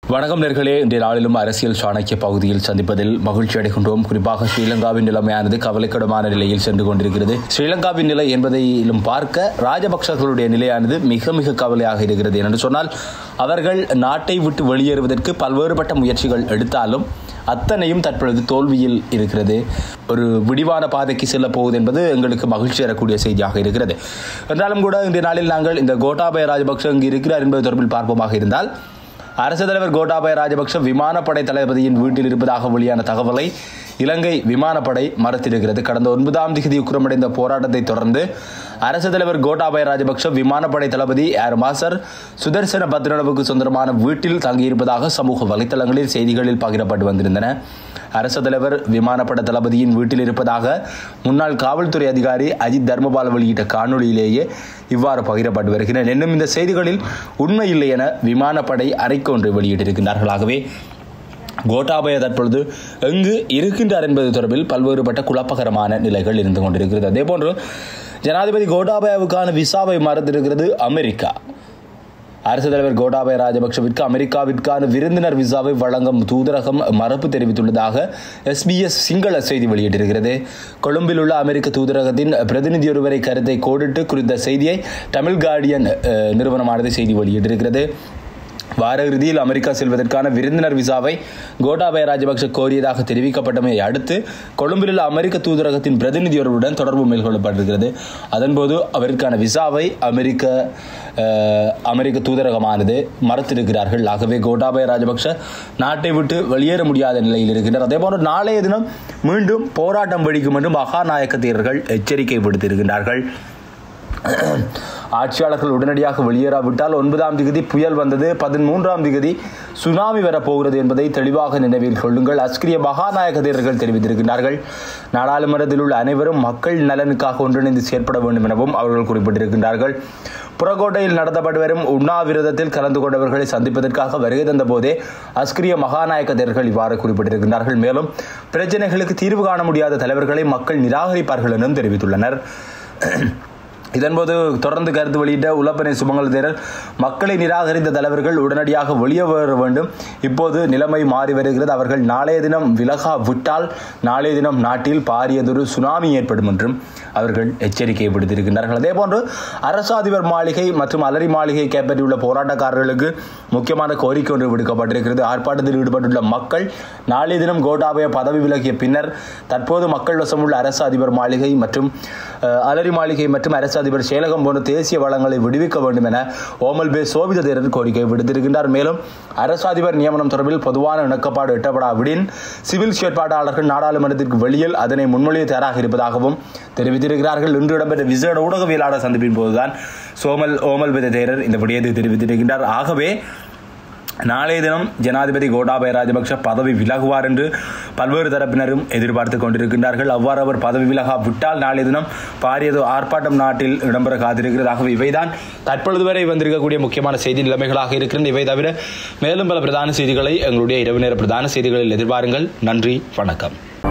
வணக்கம் நேர்களே இன்றைய நாளிலும் அரசியல் சாணக்கிய பகுதியில் சந்திப்பதில் மகிழ்ச்சி அடைகின்றோம் குறிப்பாக ஸ்ரீலங்காவின் நிலைமையானது கவலைக்கிடமான நிலையில் சென்று கொண்டிருக்கிறது ஸ்ரீலங்காவின் நிலை என்பதையிலும் பார்க்க ராஜபக்சர்களுடைய நிலையானது மிக மிக கவலையாக இருக்கிறது என்று சொன்னால் அவர்கள் நாட்டை விட்டு வெளியேறுவதற்கு பல்வேறுபட்ட முயற்சிகள் எடுத்தாலும் அத்தனையும் தற்பொழுது தோல்வியில் இருக்கிறது ஒரு விடிவான பாதைக்கு செல்ல போகுது என்பது எங்களுக்கு மகிழ்ச்சி தரக்கூடிய செய்தியாக இருக்கிறது என்றாலும் கூட இன்றைய நாளில் நாங்கள் இந்த கோட்டாபய ராஜபக்ஷ இங்கு இருக்கிறார் என்பது தொடர்பில் பார்ப்போமாக இருந்தால் அரசு தலைவர் கோட்டாபய ராஜபக்ஷ விமானப்படை தளபதியின் வீட்டில் இருப்பதாக வெளியான தகவலை இலங்கை விமானப்படை மறுத்திருக்கிறது கடந்த ஒன்பதாம் தேதி உக்கிரமடைந்த போராட்டத்தை தொடர்ந்து அரசு தலைவர் கோட்டாபய ராஜபக்ஷ விமானப்படை தளபதி ஏர் மாஸ்டர் சுதர்சன பத்ரனவுக்கு சொந்தமான வீட்டில் தங்கியிருப்பதாக சமூக வலைத்தளங்களில் செய்திகளில் பகிரப்பட்டு வந்திருந்தன அரசு தலைவர் விமானப்பட தளபதியின் வீட்டில் இருப்பதாக முன்னாள் காவல்துறை அதிகாரி அஜித் தர்மபால் வெளியிட்ட காணொலியிலேயே இவ்வாறு பகிரப்பட்டு வருகின்றன என்னும் இந்த செய்திகளில் உண்மை இல்லை என விமானப்படை அறிக்கை ஒன்று வெளியிட்டிருக்கின்றார்கள் ஆகவே கோட்டாபய தற்பொழுது எங்கு இருக்கின்றார் என்பது தொடர்பில் பல்வேறுபட்ட குழப்பகரமான நிலைகள் இருந்து கொண்டிருக்கிறது அதேபோன்று ஜனாதிபதி கோட்டாபயாவுக்கான விசாவை மறுத்திருக்கிறது அமெரிக்கா அரசு தலைவர் கோட்டாபய ராஜபக்சவிற்கு அமெரிக்காவிற்கான விருந்தினர் விசாவை வழங்கும் தூதரகம் மறுப்பு தெரிவித்துள்ளதாக எஸ்பிஎஸ் சிங்கள செய்தி வெளியிட்டிருக்கிறது கொழும்பில் உள்ள அமெரிக்க தூதரகத்தின் பிரதிநிதி ஒருவரை கருத்தை கோடிட்டு குறித்த செய்தியை தமிழ் கார்டியன் அஹ், நிறுவனமானது செய்தி வெளியிட்டிருக்கிறது வார இறுதியில் அமெரிக்கா செல்வதற்கான விருந்தினர் விசாவை கோட்டாபய ராஜபக்ஷ கோரியதாக தெரிவிக்கப்பட்டமையை அடுத்து கொழும்பில் உள்ள அமெரிக்க தூதரகத்தின் பிரதிநிதியொருவருடன் தொடர்பு மேற்கொள்ளப்பட்டிருக்கிறது அதன்போது அவருக்கான விசாவை அமெரிக்க அஹ், அமெரிக்க தூதரகமானது மறுத்திருக்கிறார்கள் ஆகவே கோட்டாபய ராஜபக்ஷ நாட்டை விட்டு வெளியேற முடியாத நிலையில் இருக்கின்றனர் அதேபோன்று நாளைய தினம் மீண்டும் போராட்டம் வெடிக்கும் என்று மகாநாயக்க தேரர்கள் எச்சரிக்கை விடுத்திருக்கின்றார்கள் ஆட்சியாளர்கள் உடனடியாக வெளியேறாவிட்டால் ஒன்பதாம் திகதி புயல் வந்தது பதிமூன்றாம் திகதி சுனாமி வரப்போகிறது என்பதை தெளிவாக நினைவில் கொள்ளுங்கள் அஸ்கிரிய மகாநாயக தேரர்கள் தெரிவித்திருக்கின்றார்கள் நாடாளுமன்றத்தில் உள்ள அனைவரும் மக்கள் நலனுக்காக ஒன்றிணைந்து செயற்பட வேண்டும் எனவும் அவர்கள் குறிப்பிட்டிருக்கின்றார்கள் புறக்கோட்டையில் நடத்தப்பட்டு வரும் உண்ணாவிரதத்தில் கலந்து கொண்டவர்களை சந்திப்பதற்காக வருகை தந்த போதே அஸ்கிரிய மகாநாயக்க தேரர்கள் இவ்வாறு குறிப்பிட்டிருக்கின்றார்கள் மேலும் பிரச்சனைகளுக்கு தீர்வு காண முடியாத தலைவர்களை மக்கள் நிராகரிப்பார்கள் என்றும் தெரிவித்துள்ளனர் இதன்போது தொடர்ந்து கருத்து வெளியிட்ட உலப்பனை சுமங்கல தேரர் மக்களை நிராகரித்த தலைவர்கள் உடனடியாக வெளியே வர வேண்டும் இப்போது நிலைமை மாறி வருகிறது அவர்கள் நாளைய தினம் விலகா விட்டால் நாளைய தினம் நாட்டில் பாரியதொரு சுனாமி ஏற்படும் என்றும் அவர்கள் எச்சரிக்கை விடுத்திருக்கின்றார்கள் அதேபோன்று அரசு அதிபர் மாளிகை மற்றும் அலரி மாளிகை கைப்பற்றியுள்ள போராட்டக்காரர்களுக்கு முக்கியமான கோரிக்கை ஒன்று விடுக்கப்பட்டிருக்கிறது ஆர்ப்பாட்டத்தில் ஈடுபட்டுள்ள மக்கள் நாளைய தினம் கோட்டாபய பதவி விலகிய பின்னர் தற்போது மக்கள் வசமுள்ள அரசு அதிபர் மாளிகை மற்றும் அஹ், அலரி மாளிகை மற்றும் அரசு அதிபர் செயலகம் போன்ற தேசிய வளங்களை விடுவிக்க வேண்டும் என ஓமல் பே சோபித தேரர் கோரிக்கை விடுத்திருக்கின்றார் மேலும் அரசு அதிபர் நியமனம் தொடர்பில் பொதுவான இணக்கப்பாடு எட்டப்படாவிடின் சிவில் செயற்பாட்டாளர்கள் நாடாளுமன்றத்திற்கு வெளியில் அதனை முன்மொழிய தயாராக இருப்பதாகவும் தெரிவித்திருக்கிறார்கள் இன்று இடம்பெற்ற விசேட ஊடகவியலாளர் சந்திப்பின் போதுதான் சோமல் ஓமல் பெத தேரர் இந்த விடயத்தை தெரிவித்திருக்கின்றார் ஆகவே நாளைய தினம் ஜனாதிபதி கோட்டாபய ராஜபக்ஷ பதவி விலகுவார் என்று பல்வேறு தரப்பினரும் எதிர்பார்த்து கொண்டிருக்கின்றார்கள் அவ்வாறு அவர் பதவி விலகா விட்டால் நாளைய தினம் பாரியது ஆர்ப்பாட்டம் நாட்டில் இடம்பெற காத்திருக்கிறது ஆகவே இவைதான் தற்பொழுது வரை வந்திருக்கக்கூடிய முக்கியமான செய்தி நிலைமைகளாக இருக்கிறது இவை தவிர மேலும் பல பிரதான செய்திகளை எங்களுடைய இரவு நேர பிரதான செய்திகளில் எதிர்பாருங்கள் நன்றி வணக்கம்